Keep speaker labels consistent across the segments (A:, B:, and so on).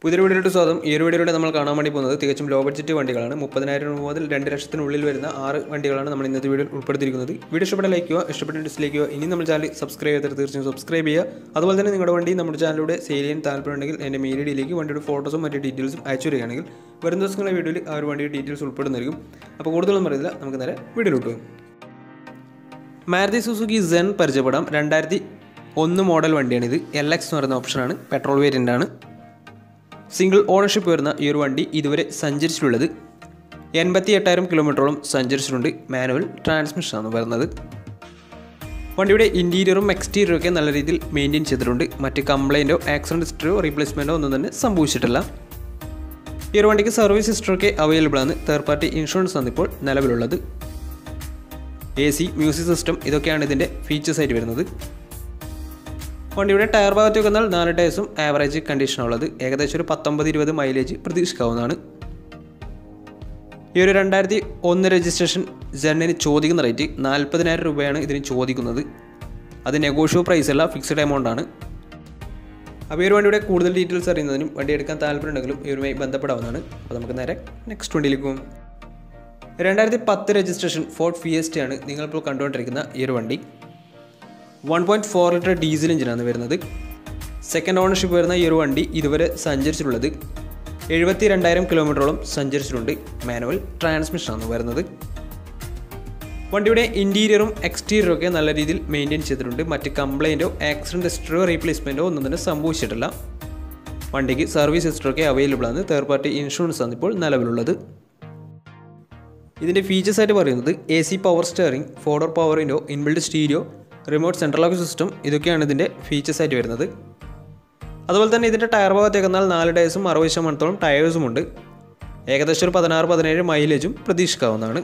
A: പുതിയൊരു വീഡിയോയിലോട്ട് സ്വാഗതം ഈ ഒരു വീഡിയോയിലൂടെ നമ്മൾ കാണാൻ വേണ്ടി പോകുന്നത് തികച്ചും ലോ ബഡ്ജറ്റ് വണ്ടികളാണ് മുപ്പതിനായിരം രൂപ മുതൽ രണ്ട് ലക്ഷത്തിനുള്ളിൽ വരുന്ന ആറ് വണ്ടികളാണ് നമ്മൾ ഇന്നത്തെ വീഡിയോയിൽ ഉൾപ്പെടുത്തിയിരിക്കുന്നത് വീഡിയോ ഇഷ്ടപ്പെട്ട ലൈക്ക് ചെയ്യുക ഇഷ്ടപ്പെട്ട ഡിസ്ലൈക്ക് ചെയ്യുക ഇനി നമ്മൾ ചാനൽ സബ്സ്ക്രൈബ് ചെയ്തിട്ട് തീർച്ചയായും സബ്സ്ക്രൈബ് ചെയ്യുക അതുപോലെ തന്നെ നിങ്ങളുടെ വണ്ടി നമ്മുടെ ചാനലിലൂടെ സെയിൽ ചെയ്യാൻ താല്പര്യമുണ്ടെങ്കിൽ എൻ്റെ മെയിൽ ഐഡിയിലേക്ക് വണ്ടിയുടെ ഫോട്ടോസും മറ്റ് ഡീറ്റെയിൽസും അയച്ചു വരികയാണെങ്കിൽ വരും ദിവസങ്ങളുടെ വീഡിയോയിൽ ആ ഒരു വണ്ടിയുടെ ഡീറ്റെയിൽസ് ഉൾപ്പെടുന്നതായിരിക്കും അപ്പോൾ കൂടുതലൊന്നും പറയുന്നില്ല നമുക്ക് നേരെ വീഡിയോയിലോട്ട് പോകും മാരുതി സുസുക്കി സെൻ പരിചയപ്പെടാം രണ്ടായിരത്തി ഒന്ന് മോഡൽ വണ്ടിയാണിത് എൽ എക്സ് എന്ന് പറയുന്ന ഓപ്ഷനാണ് പെട്രോൾ വേരിയൻ്റ് ആണ് സിംഗിൾ ഓണർഷിപ്പ് വരുന്ന ഈ ഒരു വണ്ടി ഇതുവരെ സഞ്ചരിച്ചിട്ടുള്ളത് എൺപത്തി എട്ടായിരം കിലോമീറ്ററോളം സഞ്ചരിച്ചിട്ടുണ്ട് മാനുവൽ ട്രാൻസ്മിഷനാണ് വരുന്നത് വണ്ടിയുടെ ഇൻറ്റീരിയറും എക്സ്റ്റീരിയറും ഒക്കെ നല്ല രീതിയിൽ മെയിൻറ്റെയിൻ ചെയ്തിട്ടുണ്ട് മറ്റ് കംപ്ലൈൻറ്റോ ആക്സിഡൻറ്റ് ഹിസ്റ്ററിയോ റീപ്ലേസ്മെൻറ്റോ ഒന്നും തന്നെ സംഭവിച്ചിട്ടില്ല ഈ ഒരു വണ്ടിക്ക് സർവീസ് ഹിസ്റ്ററൊക്കെ അവൈലബിൾ ആണ് തേർഡ് പാർട്ടി ഇൻഷുറൻസ് ആണ് ഇപ്പോൾ നിലവിലുള്ളത് എ സി മ്യൂസിക് സിസ്റ്റം ഇതൊക്കെയാണ് ഇതിൻ്റെ ഫീച്ചേഴ്സ് ആയിട്ട് വരുന്നത് വണ്ടിയുടെ ടയർ ഭാഗത്തേക്ക് വന്നാൽ നാല് ടയർസും ആവറേജ് കണ്ടീഷനുള്ളത് ഏകദേശം ഒരു പത്തൊമ്പത് ഇരുപത് മൈലേജ് പ്രതീക്ഷിക്കാവുന്നതാണ് ഈ ഒരു രണ്ടായിരത്തി ഒന്ന് രജിസ്ട്രേഷൻ ജെന്നിന് ചോദിക്കുന്ന റേറ്റ് നാൽപ്പതിനായിരം രൂപയാണ് ഇതിന് ചോദിക്കുന്നത് അത് നെഗോഷ്യോ പ്രൈസ് അല്ല ഫിക്സ്ഡ് എമൗണ്ട് ആണ് അപ്പോൾ ഈ ഒരു വണ്ടിയുടെ കൂടുതൽ ഡീറ്റെയിൽസ് അറിയുന്നതിനും വണ്ടി എടുക്കാൻ താല്പര്യമുണ്ടെങ്കിലും ഇവരുമായി ബന്ധപ്പെടാവുന്നതാണ് അപ്പോൾ നമുക്ക് നേരെ നെക്സ്റ്റ് വണ്ടിയിലേക്ക് പോകും രണ്ടായിരത്തി പത്ത് രജിസ്ട്രേഷൻ ഫോർട്ട് ഫിയസ്റ്റ് ആണ് നിങ്ങളിപ്പോൾ കണ്ടുകൊണ്ടിരിക്കുന്ന ഈ ഒരു വണ്ടി one point four litre diesel എഞ്ചിനാണ് വരുന്നത് സെക്കൻഡ് ഓണർഷിപ്പ് വരുന്ന ഈ ഒരു വണ്ടി ഇതുവരെ സഞ്ചരിച്ചിട്ടുള്ളത് എഴുപത്തി രണ്ടായിരം കിലോമീറ്ററോളം സഞ്ചരിച്ചിട്ടുണ്ട് മാനുവൽ ട്രാൻസ്മിഷനാണ് വരുന്നത് വണ്ടിയുടെ ഇൻറ്റീരിയറും എക്സ്റ്റീരിയറും ഒക്കെ നല്ല രീതിയിൽ മെയിൻറ്റെയിൻ ചെയ്തിട്ടുണ്ട് മറ്റ് കംപ്ലൈൻറ്റോ ആക്സിഡൻറ്റ് ഹിസ്റ്ററിയോ റീപ്ലേസ്മെൻറ്റോ ഒന്നും തന്നെ സംഭവിച്ചിട്ടില്ല വണ്ടിക്ക് സർവീസ് ഹിസ്റ്ററൊക്കെ അവൈലബിൾ ആണ് തേർഡ് പാർട്ടി ഇൻഷുറൻസ് ആണ് ഇപ്പോൾ നിലവിലുള്ളത് ഇതിൻ്റെ ഫീച്ചേഴ്സ് ആയിട്ട് പറയുന്നത് A C power steering four door power window inbuilt stereo remote central lock system ഇതൊക്കെയാണ് ഇതിൻ്റെ ഫീച്ചേഴ്സ് ആയിട്ട് വരുന്നത് അതുപോലെ തന്നെ ഇതിൻ്റെ ടയർ ഭാഗത്തേക്ക് എന്നാൽ നാല് ടയേഴ്സും അറുപത് ശതമാനത്തോളം ടയേഴ്സും ഉണ്ട് ഏകദേശം ഒരു പതിനാറ് പതിനേഴ് മൈലേജും പ്രതീക്ഷിക്കാവുന്നതാണ്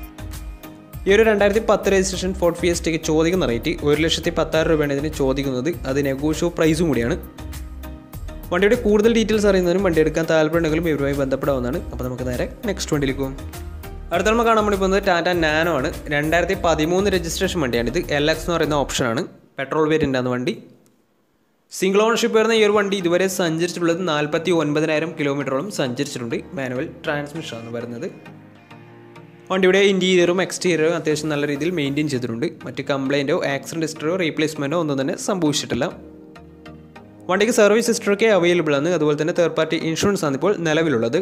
A: ഈ ഒരു രണ്ടായിരത്തി പത്ത് രജിസ്ട്രേഷൻ ഫോർട്ട് ഫിയസ്റ്റയ്ക്ക് ചോദിക്കുന്ന റേറ്റ് ഒരു ലക്ഷത്തി പത്തായിരം രൂപയാണ് ഇതിന് ചോദിക്കുന്നത് അത് നെഗോഷ്യോ പ്രൈസും കൂടിയാണ് വണ്ടിയുടെ കൂടുതൽ ഡീറ്റെയിൽസ് അറിയുന്നതിനും വണ്ടി എടുക്കാൻ താല്പര്യമുണ്ടെങ്കിലും ഇവരുമായി ബന്ധപ്പെടാവുന്നതാണ് അപ്പോൾ നമുക്ക് നേരെ നെക്സ്റ്റ് വണ്ടിയിലേക്ക് പോകും അടുത്ത നമ്മൾ കാണാൻ വേണ്ടി പോകുന്നത് ടാറ്റ നാനോ ആണ് രണ്ടായിരത്തി പതിമൂന്ന് രജിസ്ട്രേഷൻ വണ്ടിയാണ് ഇത് എൽ എക്സ് എന്ന് പറയുന്ന ഓപ്ഷനാണ് പെട്രോൾ വേരിയൻ്റ് ആണ് വണ്ടി സിംഗിൾ ഓണർഷിപ്പ് വരുന്ന ഈ ഒരു വണ്ടി ഇതുവരെ സഞ്ചരിച്ചിട്ടുള്ളത് നാൽപ്പത്തി ഒൻപതിനായിരം കിലോമീറ്ററോളം സഞ്ചരിച്ചിട്ടുണ്ട് മാനുവൽ ട്രാൻസ്മിഷനാണ് വരുന്നത് വണ്ടിയുടെ ഇൻറ്റീരിയറും എക്സ്റ്റീരിയറും അത്യാവശ്യം നല്ല രീതിയിൽ മെയിൻറ്റെയിൻ ചെയ്തിട്ടുണ്ട് മറ്റ് കംപ്ലൈൻറ്റോ ആക്സിഡൻറ്റ് ഹിസ്റ്ററിയോ റീപ്ലേസ്മെൻറ്റോ ഒന്നും തന്നെ സംഭവിച്ചിട്ടില്ല വണ്ടിക്ക് സർവീസ് ഹിസ്റ്ററൊക്കെ അവൈലബിൾ ആണ് അതുപോലെ തന്നെ തേർഡ് പാർട്ടി ഇൻഷുറൻസ് ആണ് ഇപ്പോൾ നിലവിലുള്ളത്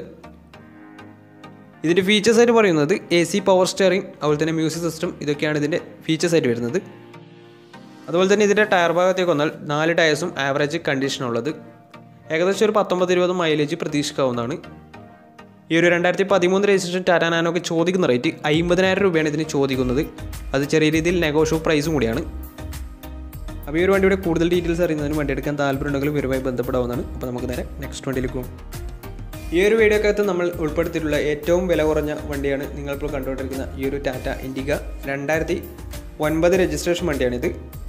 A: ഇതിൻ്റെ ഫീച്ചേഴ്സ് ആയിട്ട് പറയുന്നത് എ സി പവർ സ്റ്റിയറിംഗ് അതുപോലെ തന്നെ മ്യൂസിക് സിസ്റ്റം ഇതൊക്കെയാണ് ഇതിൻ്റെ ഫീച്ചേഴ്സ് ആയിട്ട് വരുന്നത് അതുപോലെ തന്നെ ഇതിൻ്റെ ടയർ ഭാഗത്തേക്ക് വന്നാൽ നാല് ടയേഴ്സും ആവറേജ് കണ്ടീഷനുള്ളത് ഏകദേശം ഒരു പത്തൊമ്പത് ഇരുപത് മൈലേജ് പ്രതീക്ഷിക്കാവുന്നതാണ് ഈ ഒരു രണ്ടായിരത്തി പതിമൂന്ന് രജിസ്ട്രേഷൻ ടാറ്റ നാനോക്ക് ചോദിക്കുന്ന റേറ്റ് അമ്പതിനായിരം രൂപയാണ് ഇതിന് ചോദിക്കുന്നത് അത് ചെറിയ രീതിയിൽ നെഗോഷ്യോ പ്രൈസും കൂടിയാണ് അപ്പോൾ ഈ ഒരു വണ്ടിയുടെ കൂടുതൽ ഡീറ്റെയിൽസ് അറിയുന്നതിന് വണ്ടി എടുക്കാൻ താല്പര്യമുണ്ടെങ്കിലും ഇവരുമായി ബന്ധപ്പെടാവുന്നതാണ് അപ്പോൾ നമുക്ക് നേരെ നെക്സ്റ്റ് വണ്ടിയിലേക്ക് പോകും ഈ ഒരു വീഡിയോക്കകത്ത് നമ്മൾ ഉൾപ്പെടുത്തിയിട്ടുള്ള ഏറ്റവും വില കുറഞ്ഞ വണ്ടിയാണ് നിങ്ങളിപ്പോൾ കണ്ടുകൊണ്ടിരിക്കുന്ന ഈ ഒരു ടാറ്റ ഇൻഡിക രണ്ടായിരത്തി ഒൻപത് രജിസ്ട്രേഷൻ വണ്ടിയാണിത്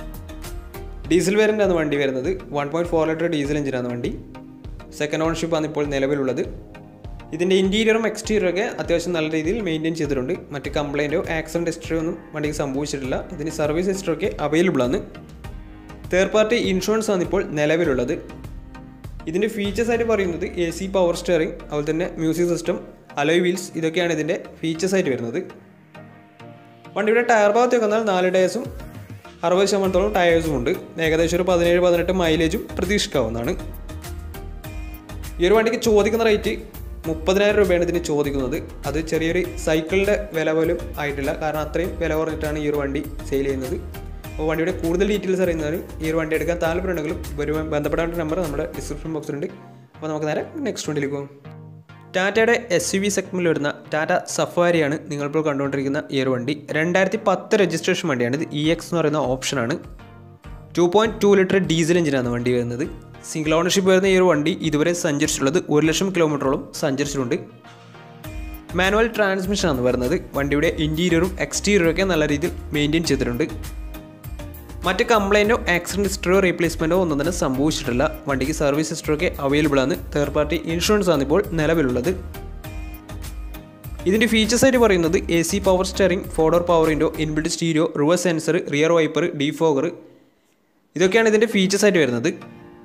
A: ഡീസൽ വേരിയൻ്റാണ് വണ്ടി വരുന്നത് one point four litre diesel എഞ്ചിനാണ് വണ്ടി സെക്കൻഡ് ഓണർഷിപ്പാണ് ഇപ്പോൾ നിലവിലുള്ളത് ഇതിൻ്റെ ഇൻറ്റീരിയറും എക്സ്റ്റീരിയറും ഒക്കെ അത്യാവശ്യം നല്ല രീതിയിൽ മെയിൻറ്റെയിൻ ചെയ്തിട്ടുണ്ട് മറ്റ് കംപ്ലൈൻറ്റോ ആക്സിഡൻറ്റ് ഹിസ്റ്ററി ഒന്നും വണ്ടിക്ക് സംഭവിച്ചിട്ടില്ല ഇതിന് സർവീസ് ഹിസ്റ്ററി ഒക്കെ അവൈലബിൾ ആണ് തേർഡ് പാർട്ടി ഇൻഷുറൻസ് ആണ് ഇപ്പോൾ നിലവിലുള്ളത് ഇതിൻ്റെ ഫീച്ചേഴ്സ് ആയിട്ട് പറയുന്നത് എ സി പവർ സ്റ്റിയറിംഗ് അതുപോലെ തന്നെ മ്യൂസിക് സിസ്റ്റം അലോയ് വീൽസ് ഇതൊക്കെയാണ് ഇതിൻ്റെ ഫീച്ചേഴ്സ് ആയിട്ട് വരുന്നത് വണ്ടിയുടെ ടയർ ഭാഗത്തേക്ക് വന്നാൽ നാല് ടയേഴ്സും അറുപത് ശതമാനത്തോളം ടയേഴ്സും ഉണ്ട് ഏകദേശം ഒരു പതിനേഴ് പതിനെട്ട് മൈലേജും പ്രതീക്ഷിക്കാവുന്നതാണ് ഈ ഒരു വണ്ടിക്ക് ചോദിക്കുന്ന റേറ്റ് മുപ്പതിനായിരം രൂപയാണ് ഇതിന് ചോദിക്കുന്നത് അത് ചെറിയൊരു സൈക്കിളിൻ്റെ വില പോലും ആയിട്ടില്ല കാരണം അത്രയും വില കുറഞ്ഞിട്ടാണ് ഈ ഒരു വണ്ടി സെയിൽ ചെയ്യുന്നത് അപ്പോൾ വണ്ടിയുടെ കൂടുതൽ ഡീറ്റെയിൽസ് അറിയുന്നതിന് ഈ ഒരു വണ്ടി എടുക്കാൻ താല്പര്യമുണ്ടെങ്കിലും ഇവരുമായി ബന്ധപ്പെടേണ്ട നമ്പർ നമ്മുടെ ഡിസ്ക്രിപ്ഷൻ ബോക്സിലുണ്ട് അപ്പോൾ നമുക്ക് നേരെ നെക്സ്റ്റ് വണ്ടിയിലേക്ക് പോകും ടാറ്റയുടെ എസ് യു വി സെഗ്മെൻറ്റിൽ വരുന്ന ടാറ്റ സഫാരിയാണ് നിങ്ങളിപ്പോൾ കണ്ടുകൊണ്ടിരിക്കുന്ന ഈ ഒരു വണ്ടി രണ്ടായിരത്തി പത്ത് രജിസ്ട്രേഷൻ വണ്ടിയാണ് ഇത് ഇ എക്സ് എന്ന് പറയുന്ന ഓപ്ഷനാണ് two point two litre diesel എഞ്ചിനാണ് വണ്ടി വരുന്നത് സിംഗിൾ ഓണർഷിപ്പ് വരുന്ന ഈ ഒരു വണ്ടി ഇതുവരെ സഞ്ചരിച്ചിട്ടുള്ളത് ഒരു ലക്ഷം കിലോമീറ്ററോളം സഞ്ചരിച്ചിട്ടുണ്ട് മാനുവൽ ട്രാൻസ്മിഷനാണ് വരുന്നത് വണ്ടിയുടെ ഇൻറ്റീരിയറും എക്സ്റ്റീരിയറും ഒക്കെ നല്ല രീതിയിൽ മെയിൻറ്റെയിൻ ചെയ്തിട്ടുണ്ട് മറ്റ് കംപ്ലൈൻറ്റോ ആക്സിഡൻറ്റ് ഹിസ്റ്ററിയോ റീപ്ലേസ്മെൻറ്റോ ഒന്നും തന്നെ സംഭവിച്ചിട്ടില്ല വണ്ടിക്ക് സർവീസ് ഹിസ്റ്ററൊക്കെ അവൈലബിൾ ആണ് തേർഡ് പാർട്ടി ഇൻഷുറൻസ് ആണ് ഇപ്പോൾ നിലവിലുള്ളത് ഇതിൻ്റെ ഫീച്ചേഴ്സ് ആയിട്ട് പറയുന്നത് A C power steering four door power window inbuilt stereo reverse sensor rear wiper defogger ഇതൊക്കെയാണ് ഇതിൻ്റെ ഫീച്ചേഴ്സ് ആയിട്ട് വരുന്നത്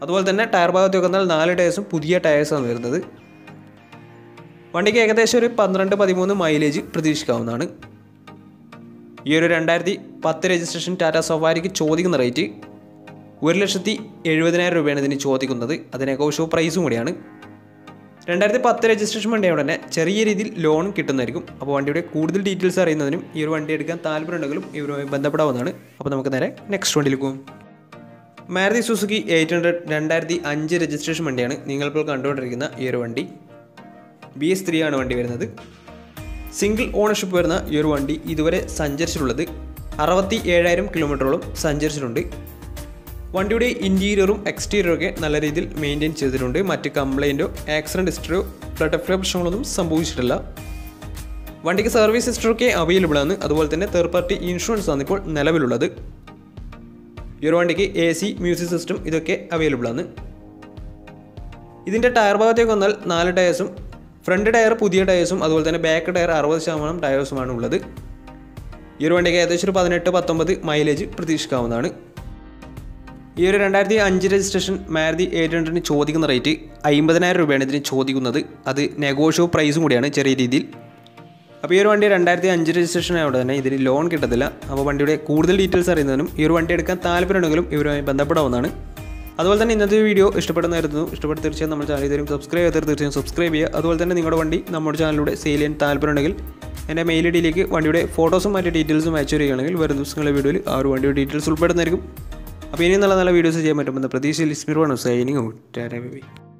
A: അതുപോലെ തന്നെ ടയർ ഭാഗത്തേക്ക് വന്നാൽ നാല് ടയേഴ്സും പുതിയ ടയേഴ്സാണ് വരുന്നത് വണ്ടിക്ക് ഏകദേശം ഒരു പന്ത്രണ്ട് പതിമൂന്ന് മൈലേജ് പ്രതീക്ഷിക്കാവുന്നതാണ് ഈ ഒരു രണ്ടായിരത്തി പത്ത് രജിസ്ട്രേഷൻ ടാറ്റ സഫാരിക്ക് ചോദിക്കുന്ന റേറ്റ് ഒരു ലക്ഷത്തി എഴുപതിനായിരം രൂപയാണ് ഇതിന് ചോദിക്കുന്നത് അതിന് ഷോ പ്രൈസും കൂടിയാണ് രണ്ടായിരത്തി പത്ത് രജിസ്ട്രേഷൻ വണ്ടിയായ ഉടനെ ചെറിയ രീതിയിൽ ലോൺ കിട്ടുന്നതായിരിക്കും അപ്പോൾ വണ്ടിയുടെ കൂടുതൽ ഡീറ്റെയിൽസ് അറിയുന്നതിനും ഈ ഒരു വണ്ടി എടുക്കാൻ താല്പര്യമുണ്ടെങ്കിലും ഇവരുമായി ബന്ധപ്പെടാവുന്നതാണ് അപ്പോൾ നമുക്ക് നേരെ നെക്സ്റ്റ് വണ്ടിയിലേക്ക് പോകും മാരുതി സുസുക്കി എയ്റ്റ് ഹൺഡ്രഡ് രണ്ടായിരത്തി അഞ്ച് രജിസ്ട്രേഷൻ വണ്ടിയാണ് നിങ്ങളിപ്പോൾ കണ്ടുകൊണ്ടിരിക്കുന്ന ഈ ഒരു വണ്ടി ബി എസ് ത്രീ ആണ് വണ്ടി വരുന്നത് സിംഗിൾ ഓണർഷിപ്പ് വരുന്ന ഈ ഒരു വണ്ടി ഇതുവരെ സഞ്ചരിച്ചിട്ടുള്ളത് അറുപത്തി ഏഴായിരം കിലോമീറ്ററോളം സഞ്ചരിച്ചിട്ടുണ്ട് വണ്ടിയുടെ ഇൻറ്റീരിയറും എക്സ്റ്റീരിയറും ഒക്കെ നല്ല രീതിയിൽ മെയിൻറ്റെയിൻ ചെയ്തിട്ടുണ്ട് മറ്റ് കംപ്ലൈൻറ്റോ ആക്സിഡൻറ്റ് ഹിസ്റ്ററിയോ ഫ്ലഡ് എഫ്ലോ പ്രശ്നങ്ങളൊന്നും സംഭവിച്ചിട്ടില്ല വണ്ടിക്ക് സർവീസ് ഹിസ്റ്ററൊക്കെ അവൈലബിൾ ആണ് അതുപോലെ തന്നെ തേർഡ് പാർട്ടി ഇൻഷുറൻസ് ആണ് ഇപ്പോൾ നിലവിലുള്ളത് ഈ ഒരു വണ്ടിക്ക് എ സി മ്യൂസിക് സിസ്റ്റം ഇതൊക്കെ അവൈലബിൾ ആണ് ഇതിൻ്റെ ടയർ ഭാഗത്തേക്ക് വന്നാൽ നാല് ടയേഴ്സും ഫ്രണ്ട് ടയർ പുതിയ ടയേഴ്സും അതുപോലെ തന്നെ ബാക്ക് ടയർ അറുപത് ശതമാനം ടയേഴ്സുമാണ് ഉള്ളത് ഈ ഒരു വണ്ടിക്ക് ഏകദേശം ഒരു പതിനെട്ട് പത്തൊമ്പത് മൈലേജ് പ്രതീക്ഷിക്കാവുന്നതാണ് ഈ ഒരു രണ്ടായിരത്തി അഞ്ച് രജിസ്ട്രേഷൻ മാരുതി എയ്റ്റ് ഹൺഡ്രഡിന് ചോദിക്കുന്ന റേറ്റ് അമ്പതിനായിരം രൂപയാണ് ഇതിന് ചോദിക്കുന്നത് അത് നെഗോഷ്യോ പ്രൈസും കൂടിയാണ് ചെറിയ രീതിയിൽ അപ്പോൾ ഈ ഒരു വണ്ടി രണ്ടായിരത്തി അഞ്ച് രജിസ്ട്രേഷൻ ആയതുകൊണ്ട് തന്നെ ഇതിന് ലോൺ കിട്ടത്തില്ല അപ്പോൾ വണ്ടിയുടെ കൂടുതൽ ഡീറ്റെയിൽസ് അറിയുന്നതിനും ഈ ഒരു വണ്ടി എടുക്കാൻ താല്പര്യമുണ്ടെങ്കിലും ഇവരുമായി ബന്ധപ്പെടാവുന്നതാണ് അതുപോലെ തന്നെ ഇന്നത്തെ വീഡിയോ ഇഷ്ടപ്പെടുന്നതായിരുന്നു ഇഷ്ടപ്പെട്ട് തീർച്ചയായും നമ്മുടെ ചാനൽ ഇതുവരെയും സബ്സ്ക്രൈബ് ചെയ്താൽ തീർച്ചയായും സബ്സ്ക്രൈബ് ചെയ്യുക അതുപോലെ തന്നെ നിങ്ങളുടെ വണ്ടി നമ്മുടെ ചാനലിലൂടെ സെയിൽ ചെയ്യാൻ താല്പര്യമുണ്ടെങ്കിൽ എൻ്റെ മെയിൽ ഐ ഡിയിലേക്ക് വണ്ടിയുടെ ഫോട്ടോസും മറ്റ് ഡീറ്റെയിൽസും അയച്ചു വരികയാണെങ്കിൽ വരും ദിവസങ്ങളിലെ വീഡിയോയിൽ ആ ഒരു വണ്ടിയുടെ ഡീറ്റെയിൽസ് ഉൾപ്പെടുന്നതായിരിക്കും അപ്പോൾ ഇനിയും നല്ല നല്ല വീഡിയോസ് ചെയ്യാൻ പറ്റുമെന്ന പ്രതീക്ഷയിൽ ഇസ്മിർ ആണ് സൈനിങ് ഔട്ട് ബൈ